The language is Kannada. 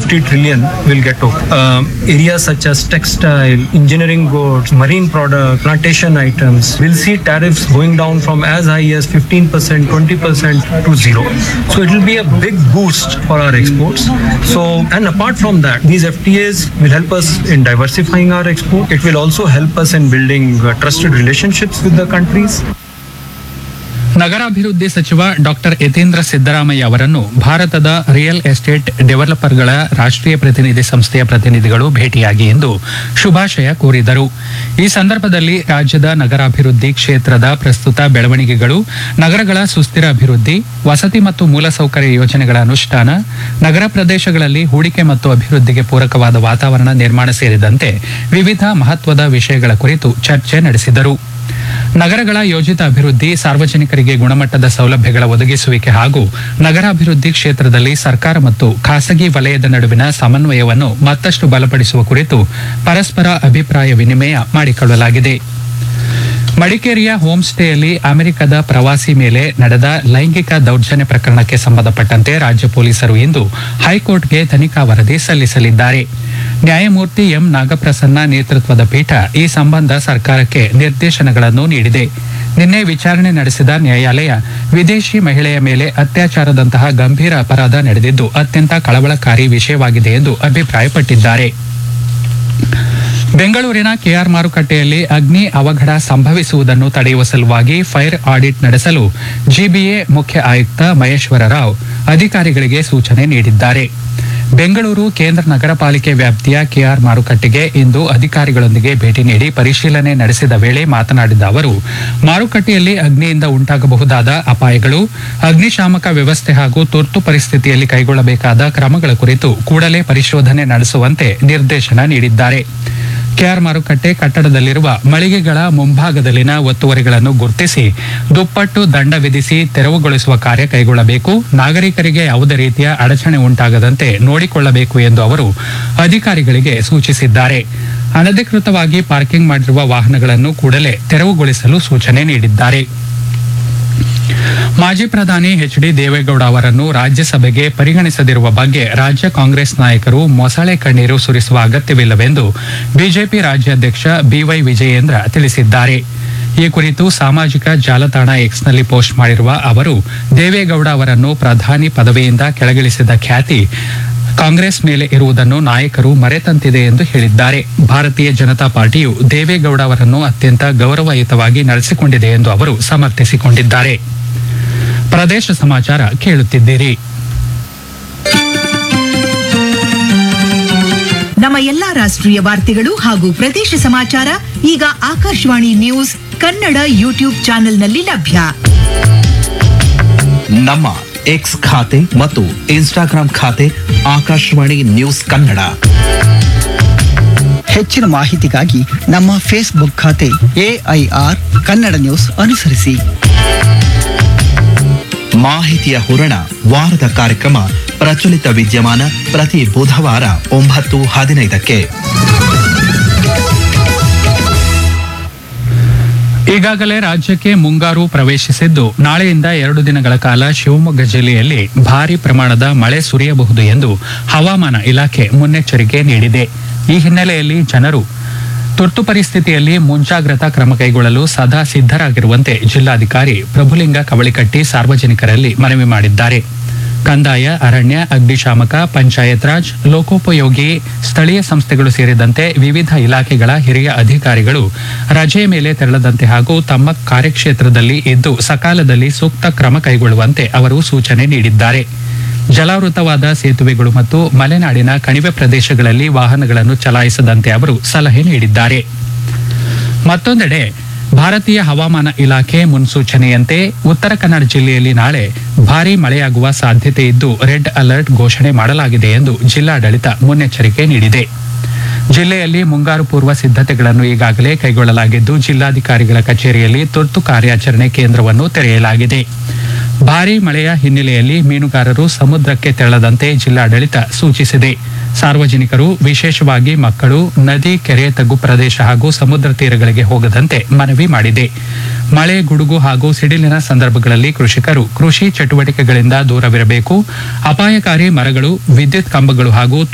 50 trillion will get opened. Um, areas such as textile, engineering goods, marine products, plantation items will see tariffs going down from as high as 15%, 20% to zero. So it will be a big boost for our exports. So, and apart from that, these FTAs will help us in diversifying our export. It will also help us in building uh, trusted relationships with the countries. ನಗರಾಭಿವೃದ್ಧಿ ಸಚಿವ ಡಾಕ್ಟರ್ ಯತೇಂದ್ರ ಸಿದ್ದರಾಮಯ್ಯ ಅವರನ್ನು ಭಾರತದ ರಿಯಲ್ ಎಸ್ಟೇಟ್ ಡೆವಲಪರ್ಗಳ ರಾಷ್ಟ್ರೀಯ ಪ್ರತಿನಿಧಿ ಸಂಸ್ಥೆಯ ಪ್ರತಿನಿಧಿಗಳು ಭೇಟಿಯಾಗಿ ಎಂದು ಶುಭಾಶಯ ಕೋರಿದರು ಈ ಸಂದರ್ಭದಲ್ಲಿ ರಾಜ್ಯದ ನಗರಾಭಿವೃದ್ಧಿ ಕ್ಷೇತ್ರದ ಪ್ರಸ್ತುತ ಬೆಳವಣಿಗೆಗಳು ನಗರಗಳ ಸುಸ್ಥಿರ ಅಭಿವೃದ್ಧಿ ವಸತಿ ಮತ್ತು ಮೂಲಸೌಕರ್ಯ ಯೋಜನೆಗಳ ಅನುಷ್ಠಾನ ನಗರ ಪ್ರದೇಶಗಳಲ್ಲಿ ಹೂಡಿಕೆ ಮತ್ತು ಅಭಿವೃದ್ಧಿಗೆ ಪೂರಕವಾದ ವಾತಾವರಣ ನಿರ್ಮಾಣ ಸೇರಿದಂತೆ ವಿವಿಧ ಮಹತ್ವದ ವಿಷಯಗಳ ಕುರಿತು ಚರ್ಚೆ ನಡೆಸಿದರು ನಗರಗಳ ಯೋಜಿತ ಅಭಿವೃದ್ಧಿ ಸಾರ್ವಜನಿಕರಿಗೆ ಗುಣಮಟ್ಟದ ಸೌಲಭ್ಯಗಳ ಒದಗಿಸುವಿಕೆ ಹಾಗೂ ನಗರಾಭಿವೃದ್ಧಿ ಕ್ಷೇತ್ರದಲ್ಲಿ ಸರ್ಕಾರ ಮತ್ತು ಖಾಸಗಿ ವಲಯದ ನಡುವಿನ ಸಮನ್ವಯವನ್ನು ಮತ್ತಷ್ಟು ಬಲಪಡಿಸುವ ಕುರಿತು ಪರಸ್ಪರ ಅಭಿಪ್ರಾಯ ವಿನಿಮಯ ಮಾಡಿಕೊಳ್ಳಲಾಗಿದೆ ಮಡಿಕೇರಿಯ ಹೋಮ್ ಸ್ಟೇಯಲ್ಲಿ ಅಮೆರಿಕದ ಪ್ರವಾಸಿ ಮೇಲೆ ನಡೆದ ಲೈಂಗಿಕ ದೌರ್ಜನ್ಯ ಪ್ರಕರಣಕ್ಕೆ ಸಂಬಂಧಪಟ್ಟಂತೆ ರಾಜ್ಯ ಪೊಲೀಸರು ಇಂದು ಹೈಕೋರ್ಟ್ಗೆ ತನಿಖಾ ವರದಿ ಸಲ್ಲಿಸಲಿದ್ದಾರೆ ನ್ಯಾಯಮೂರ್ತಿ ಎಂ ನಾಗಪ್ರಸನ್ನ ನೇತೃತ್ವದ ಪೀಠ ಈ ಸಂಬಂಧ ಸರ್ಕಾರಕ್ಕೆ ನಿರ್ದೇಶನಗಳನ್ನು ನೀಡಿದೆ ನಿನ್ನೆ ವಿಚಾರಣೆ ನಡೆಸಿದ ನ್ಯಾಯಾಲಯ ವಿದೇಶಿ ಮಹಿಳೆಯ ಮೇಲೆ ಅತ್ಯಾಚಾರದಂತಹ ಗಂಭೀರ ಅಪರಾಧ ನಡೆದಿದ್ದು ಅತ್ಯಂತ ಕಳವಳಕಾರಿ ವಿಷಯವಾಗಿದೆ ಎಂದು ಅಭಿಪ್ರಾಯಪಟ್ಟಿದ್ದಾರೆ ಬೆಂಗಳೂರಿನ ಕೆಆರ್ ಮಾರುಕಟ್ಟೆಯಲ್ಲಿ ಅಗ್ನಿ ಅವಘಡ ಸಂಭವಿಸುವುದನ್ನು ತಡೆಯುವ ಸಲುವಾಗಿ ಫೈರ್ ಆಡಿಟ್ ನಡೆಸಲು ಜಿಬಿಎ ಮುಖ್ಯ ಆಯುಕ್ತ ಮಹೇಶ್ವರ ರಾವ್ ಅಧಿಕಾರಿಗಳಿಗೆ ಸೂಚನೆ ನೀಡಿದ್ದಾರೆ ಬೆಂಗಳೂರು ಕೇಂದ್ರ ನಗರ ಪಾಲಿಕೆ ವ್ಯಾಪ್ತಿಯ ಕೆಆರ್ ಮಾರುಕಟ್ಟೆಗೆ ಇಂದು ಅಧಿಕಾರಿಗಳೊಂದಿಗೆ ಭೇಟಿ ನೀಡಿ ಪರಿಶೀಲನೆ ನಡೆಸಿದ ವೇಳೆ ಮಾತನಾಡಿದ ಅವರು ಮಾರುಕಟ್ಟೆಯಲ್ಲಿ ಅಗ್ನಿಯಿಂದ ಉಂಟಾಗಬಹುದಾದ ಅಪಾಯಗಳು ಅಗ್ನಿಶಾಮಕ ವ್ಯವಸ್ಥೆ ಹಾಗೂ ತುರ್ತು ಪರಿಸ್ಥಿತಿಯಲ್ಲಿ ಕೈಗೊಳ್ಳಬೇಕಾದ ಕ್ರಮಗಳ ಕುರಿತು ಕೂಡಲೇ ಪರಿಶೋಧನೆ ನಡೆಸುವಂತೆ ನಿರ್ದೇಶನ ನೀಡಿದ್ದಾರೆ ಕೆಆರ್ ಮಾರುಕಟ್ಟೆ ಕಟ್ಟಡದಲ್ಲಿರುವ ಮಳಿಗೆಗಳ ಮುಂಭಾಗದಲ್ಲಿನ ಒತ್ತುವರಿಗಳನ್ನು ಗುರುತಿಸಿ ದುಪ್ಪಟ್ಟು ದಂಡ ವಿಧಿಸಿ ತೆರವುಗೊಳಿಸುವ ಕಾರ್ಯ ಕೈಗೊಳ್ಳಬೇಕು ನಾಗರಿಕರಿಗೆ ಯಾವುದೇ ರೀತಿಯ ಅಡಚಣೆ ಉಂಟಾಗದಂತೆ ನೋಡಿಕೊಳ್ಳಬೇಕು ಎಂದು ಅವರು ಅಧಿಕಾರಿಗಳಿಗೆ ಸೂಚಿಸಿದ್ದಾರೆ ಅನಧಿಕೃತವಾಗಿ ಪಾರ್ಕಿಂಗ್ ಮಾಡಿರುವ ವಾಹನಗಳನ್ನು ಕೂಡಲೇ ತೆರವುಗೊಳಿಸಲು ಸೂಚನೆ ನೀಡಿದ್ದಾರೆ ಮಾಜಿ ಪ್ರಧಾನಿ ಎಚ್ ಡಿ ದೇವೇಗೌಡ ಅವರನ್ನು ರಾಜ್ಯಸಭೆಗೆ ಪರಿಗಣಿಸದಿರುವ ಬಗ್ಗೆ ರಾಜ್ಯ ಕಾಂಗ್ರೆಸ್ ನಾಯಕರು ಮೊಸಳೆ ಕಣ್ಣೀರು ಸುರಿಸುವ ಅಗತ್ಯವಿಲ್ಲವೆಂದು ಬಿಜೆಪಿ ರಾಜ್ಯಾಧ್ಯಕ್ಷ ಬಿವೈ ವಿಜಯೇಂದ್ರ ತಿಳಿಸಿದ್ದಾರೆ ಈ ಕುರಿತು ಸಾಮಾಜಿಕ ಜಾಲತಾಣ ಎಕ್ಸ್ನಲ್ಲಿ ಪೋಸ್ಟ್ ಮಾಡಿರುವ ಅವರು ದೇವೇಗೌಡ ಅವರನ್ನು ಪ್ರಧಾನಿ ಪದವಿಯಿಂದ ಕೆಳಗಿಳಿಸಿದ ಖ್ಯಾತಿ ಕಾಂಗ್ರೆಸ್ ಮೇಲೆ ಇರುವುದನ್ನು ನಾಯಕರು ಮರೆತಂತಿದೆ ಎಂದು ಹೇಳಿದ್ದಾರೆ ಭಾರತೀಯ ಜನತಾ ಪಾರ್ಟಿಯು ದೇವೇಗೌಡ ಅವರನ್ನು ಅತ್ಯಂತ ಗೌರವಯುತವಾಗಿ ನಡೆಸಿಕೊಂಡಿದೆ ಎಂದು ಅವರು ಸಮರ್ಥಿಸಿಕೊಂಡಿದ್ದಾರೆ ಪ್ರದೇಶ ಸಮಾಚಾರ ಕೇಳುತ್ತಿದ್ದೀರಿ ನಮ್ಮ ಎಲ್ಲಾ ರಾಷ್ಟ್ರೀಯ ವಾರ್ತೆಗಳು ಹಾಗೂ ಪ್ರದೇಶ ಸಮಾಚಾರ ಈಗ ಆಕಾಶವಾಣಿ ನ್ಯೂಸ್ ಕನ್ನಡ ಯೂಟ್ಯೂಬ್ ಚಾನೆಲ್ನಲ್ಲಿ ಲಭ್ಯ ನಮ್ಮ ಎಕ್ಸ್ ಖಾತೆ ಮತ್ತು ಇನ್ಸ್ಟಾಗ್ರಾಂ ಖಾತೆ ಆಕಾಶವಾಣಿ ನ್ಯೂಸ್ ಕನ್ನಡ ಹೆಚ್ಚಿನ ಮಾಹಿತಿಗಾಗಿ ನಮ್ಮ ಫೇಸ್ಬುಕ್ ಖಾತೆ ಎಐಆರ್ ಕನ್ನಡ ನ್ಯೂಸ್ ಅನುಸರಿಸಿ ಮಾಹಿತಿಯ ಹೂರಣ ವಾರದ ಕಾರ್ಯಕ್ರಮ ಪ್ರಚಲಿತ ವಿದ್ಯಮಾನ ಪ್ರತಿ ಬುಧವಾರ ಒಂಬತ್ತು ಹದಿನೈದಕ್ಕೆ ಈಗಾಗಲೇ ರಾಜ್ಯಕ್ಕೆ ಮುಂಗಾರು ಪ್ರವೇಶಿಸಿದ್ದು ನಾಳೆಯಿಂದ ಎರಡು ದಿನಗಳ ಕಾಲ ಶಿವಮೊಗ್ಗ ಜಿಲ್ಲೆಯಲ್ಲಿ ಭಾರಿ ಪ್ರಮಾಣದ ಮಳೆ ಸುರಿಯಬಹುದು ಎಂದು ಹವಾಮಾನ ಇಲಾಖೆ ಮುನ್ನೆಚ್ಚರಿಕೆ ನೀಡಿದೆ ಈ ಹಿನ್ನೆಲೆಯಲ್ಲಿ ಜನರು ತುರ್ತು ಪರಿಸ್ಥಿತಿಯಲ್ಲಿ ಮುಂಜಾಗ್ರತಾ ಕ್ರಮ ಕೈಗೊಳ್ಳಲು ಸದಾ ಸಿದ್ಧರಾಗಿರುವಂತೆ ಜಿಲ್ಲಾಧಿಕಾರಿ ಪ್ರಭುಲಿಂಗ ಕವಳಿಕಟ್ಟಿ ಸಾರ್ವಜನಿಕರಲ್ಲಿ ಮನವಿ ಮಾಡಿದ್ದಾರೆ ಕಂದಾಯ ಅರಣ್ಯ ಅಗ್ನಿಶಾಮಕ ಪಂಚಾಯತ್ ರಾಜ್ ಲೋಕೋಪಯೋಗಿ ಸ್ಥಳೀಯ ಸಂಸ್ಥೆಗಳು ಸೇರಿದಂತೆ ವಿವಿಧ ಇಲಾಖೆಗಳ ಹಿರಿಯ ಅಧಿಕಾರಿಗಳು ರಜೆ ಮೇಲೆ ತೆರಳದಂತೆ ಹಾಗೂ ತಮ್ಮ ಕಾರ್ಯಕ್ಷೇತ್ರದಲ್ಲಿ ಇದ್ದು ಸಕಾಲದಲ್ಲಿ ಸೂಕ್ತ ಕ್ರಮ ಕೈಗೊಳ್ಳುವಂತೆ ಅವರು ಸೂಚನೆ ನೀಡಿದ್ದಾರೆ ಜಲಾವೃತವಾದ ಸೇತುವೆಗಳು ಮತ್ತು ಮಲೆನಾಡಿನ ಕಣಿವೆ ಪ್ರದೇಶಗಳಲ್ಲಿ ವಾಹನಗಳನ್ನು ಚಲಾಯಿಸದಂತೆ ಅವರು ಸಲಹೆ ನೀಡಿದ್ದಾರೆ ಮತ್ತೊಂದೆಡೆ ಭಾರತೀಯ ಹವಾಮಾನ ಇಲಾಖೆ ಮುನ್ಸೂಚನೆಯಂತೆ ಉತ್ತರ ಕನ್ನಡ ಜಿಲ್ಲೆಯಲ್ಲಿ ನಾಳೆ ಭಾರೀ ಮಳೆಯಾಗುವ ಸಾಧ್ಯತೆ ಇದ್ದು ರೆಡ್ ಅಲರ್ಟ್ ಘೋಷಣೆ ಮಾಡಲಾಗಿದೆ ಎಂದು ಜಿಲ್ಲಾಡಳಿತ ಮುನ್ನೆಚ್ಚರಿಕೆ ನೀಡಿದೆ ಜಿಲ್ಲೆಯಲ್ಲಿ ಮುಂಗಾರು ಪೂರ್ವ ಸಿದ್ಧತೆಗಳನ್ನು ಈಗಾಗಲೇ ಕೈಗೊಳ್ಳಲಾಗಿದ್ದು ಜಿಲ್ಲಾಧಿಕಾರಿಗಳ ಕಚೇರಿಯಲ್ಲಿ ತುರ್ತು ಕಾರ್ಯಾಚರಣೆ ಕೇಂದ್ರವನ್ನು ತೆರೆಯಲಾಗಿದೆ ಭಾರೀ ಮಳೆಯ ಹಿನ್ನೆಲೆಯಲ್ಲಿ ಮೀನುಗಾರರು ಸಮುದ್ರಕ್ಕೆ ತೆರಳದಂತೆ ಜಿಲ್ಲಾಡಳಿತ ಸೂಚಿಸಿದೆ ಸಾರ್ವಜನಿಕರು ವಿಶೇಷವಾಗಿ ಮಕ್ಕಳು ನದಿ ಕೆರೆ ತಗ್ಗು ಪ್ರದೇಶ ಹಾಗೂ ಸಮುದ್ರ ತೀರಗಳಿಗೆ ಹೋಗದಂತೆ ಮನವಿ ಮಾಡಿದೆ ಮಳೆ ಗುಡುಗು ಹಾಗೂ ಸಿಡಿಲಿನ ಸಂದರ್ಭಗಳಲ್ಲಿ ಕೃಷಿಕರು ಕೃಷಿ ಚಟುವಟಿಕೆಗಳಿಂದ ದೂರವಿರಬೇಕು ಅಪಾಯಕಾರಿ ಮರಗಳು ವಿದ್ಯುತ್ ಕಂಬಗಳು ಹಾಗೂ